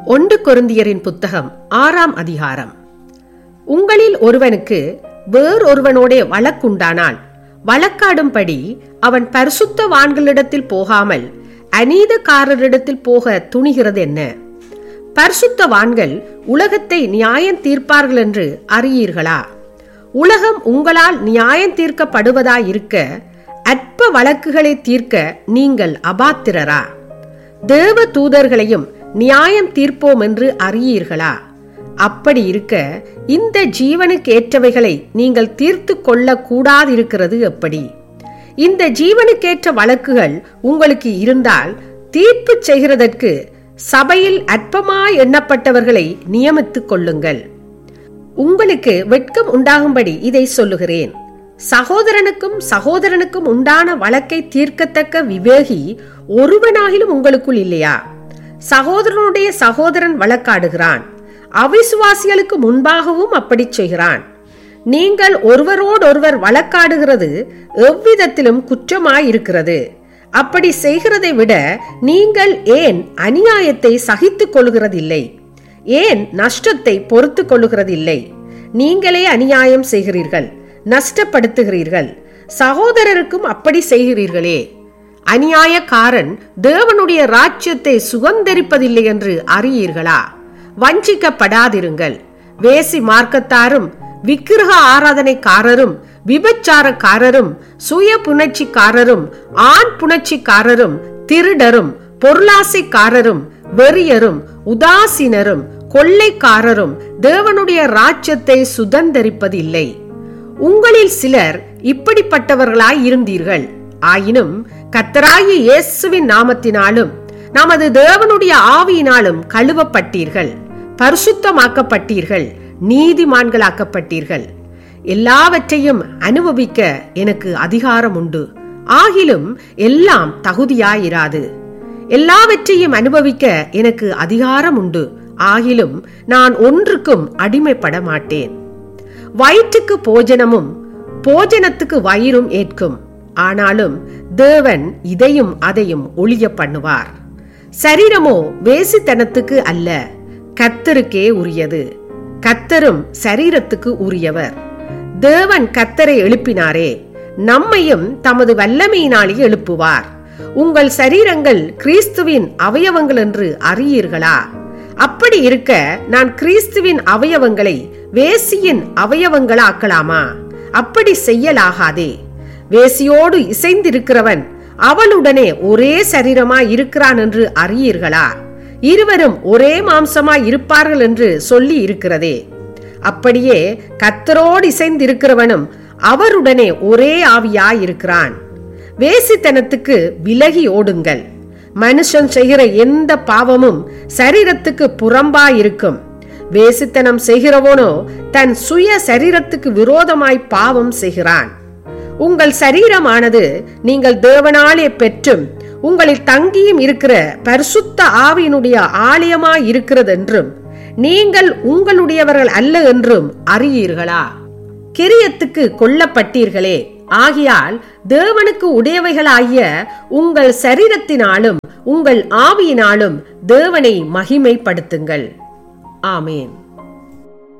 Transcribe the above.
ஒன்று கொருந்தியரின் புத்தகம் ஆறாம் அதிகாரம் உங்களில் ஒருவனுக்கு வேறொருவனோடே வழக்குண்டானால் வழக்காடும்படி அவன் பரிசுத்தவான்களிடத்தில் போகாமல் அநீதக்காரரிடத்தில் போக துணிகிறது என்ன பரிசுத்தவான்கள் உலகத்தை நியாயம் தீர்ப்பார்கள் என்று அறியீர்களா உலகம் உங்களால் நியாயம் தீர்க்கப்படுவதாயிருக்க அற்ப வழக்குகளை தீர்க்க நீங்கள் அபாத்திரரா தேவ தூதர்களையும் நியாயம் தீர்ப்போம் என்று அறியீர்களா அப்படி இருக்க இந்த ஜீவனுக்கு ஏற்றவைகளை நீங்கள் தீர்த்து கொள்ள கூடாதிருக்கிறது எப்படி இந்த ஜீவனுக்கேற்ற வழக்குகள் உங்களுக்கு இருந்தால் தீர்ப்பு செய்கிறதற்கு சபையில் அற்பமாய் எண்ணப்பட்டவர்களை நியமித்துக் கொள்ளுங்கள் உங்களுக்கு வெட்கம் உண்டாகும்படி இதை சொல்லுகிறேன் சகோதரனுக்கும் சகோதரனுக்கும் உண்டான வழக்கை தீர்க்கத்தக்க விவேகி ஒருவனாகிலும் உங்களுக்குள் இல்லையா சகோதரனுடைய சகோதரன் வழக்காடுகிறான் அவிசுவாசிகளுக்கு முன்பாகவும் அப்படி செய்கிறான் நீங்கள் ஒருவரோடொருவர் வழக்காடுகிறது எவ்விதத்திலும் குற்றமாயிருக்கிறது அப்படி செய்கிறதை விட நீங்கள் ஏன் அநியாயத்தை சகித்துக் கொள்கிறதில்லை ஏன் நஷ்டத்தை பொறுத்து கொள்ளுகிறதில்லை நீங்களே அநியாயம் செய்கிறீர்கள் நஷ்டப்படுத்துகிறீர்கள் சகோதரருக்கும் அப்படி செய்கிறீர்களே அநியாயக்காரன் தேவனுடைய ராஜ்யத்தை சுகந்தரிப்பதில்லை என்று அறியீர்களா வஞ்சிக்கப்படாதிருங்கள் வேசி மார்க்கத்தாரும் விக்கிரக ஆராதனைக்காரரும் விபச்சாரக்காரரும் சுய புணர்ச்சிக்காரரும் ஆண் புணர்ச்சிக்காரரும் திருடரும் பொருளாசைக்காரரும் வெறியரும் உதாசீனரும் கொள்ளைக்காரரும் தேவனுடைய ராஜ்யத்தை சுதந்தரிப்பதில்லை உங்களில் சிலர் இப்படிப்பட்டவர்களாய் இருந்தீர்கள் ஆயினும் கத்தராயி இயேசுவின் நாமத்தினாலும் நமது தேவனுடைய ஆவியினாலும் கழுவப்பட்டீர்கள் பரிசுத்தமாக்கப்பட்டீர்கள் நீதிமான்களாக்கப்பட்டீர்கள் எல்லாவற்றையும் அனுபவிக்க எனக்கு அதிகாரம் உண்டு ஆகிலும் எல்லாம் தகுதியாயிராது எல்லாவற்றையும் அனுபவிக்க எனக்கு அதிகாரம் உண்டு ஆகிலும் நான் ஒன்றுக்கும் அடிமைப்பட மாட்டேன் வயிற்றுக்கு போஜனமும் போஜனத்துக்கு வயிறும் ஏற்கும் ஆனாலும் தேவன் இதையும் அதையும் ஒளிய பண்ணுவார் சரீரமோ வேசித்தனத்துக்கு அல்ல கத்தருக்கே உரியது கத்தரும் சரீரத்துக்கு உரியவர் தேவன் கத்தரை எழுப்பினாரே நம்மையும் தமது வல்லமையினாலே எழுப்புவார் உங்கள் சரீரங்கள் கிறிஸ்துவின் அவயவங்கள் என்று அறியீர்களா அப்படி இருக்க நான் கிறிஸ்துவின் அவயவங்களை வேசியின் அவயவங்களாக்கலாமா அப்படி செய்யலாகாதே வேசியோடு இசைந்திருக்கிறவன் அவளுடனே ஒரே சரீரமாய் இருக்கிறான் என்று அறியீர்களா இருவரும் ஒரே மாம்சமாய் இருப்பார்கள் என்று சொல்லி இருக்கிறதே அப்படியே கத்தரோடு இசைந்திருக்கிறவனும் அவருடனே ஒரே ஆவியாய் இருக்கிறான் வேசித்தனத்துக்கு விலகி ஓடுங்கள் மனுஷன் செய்கிற எந்த பாவமும் சரீரத்துக்கு புறம்பாயிருக்கும் வேசித்தனம் செய்கிறவனோ தன் சுய சரீரத்துக்கு விரோதமாய் பாவம் செய்கிறான் உங்கள் சரீரமானது நீங்கள் தேவனாலே பெற்றும் உங்களில் தங்கியும் இருக்கிற பரிசுத்த ஆவியினுடைய ஆலயமாய் இருக்கிறது என்றும் நீங்கள் உங்களுடையவர்கள் அல்ல என்றும் அறியீர்களா கிரியத்துக்கு கொல்லப்பட்டீர்களே ஆகியால் தேவனுக்கு உடையவைகளாகிய உங்கள் சரீரத்தினாலும் உங்கள் ஆவியினாலும் தேவனை மகிமைப்படுத்துங்கள் ஆமேன்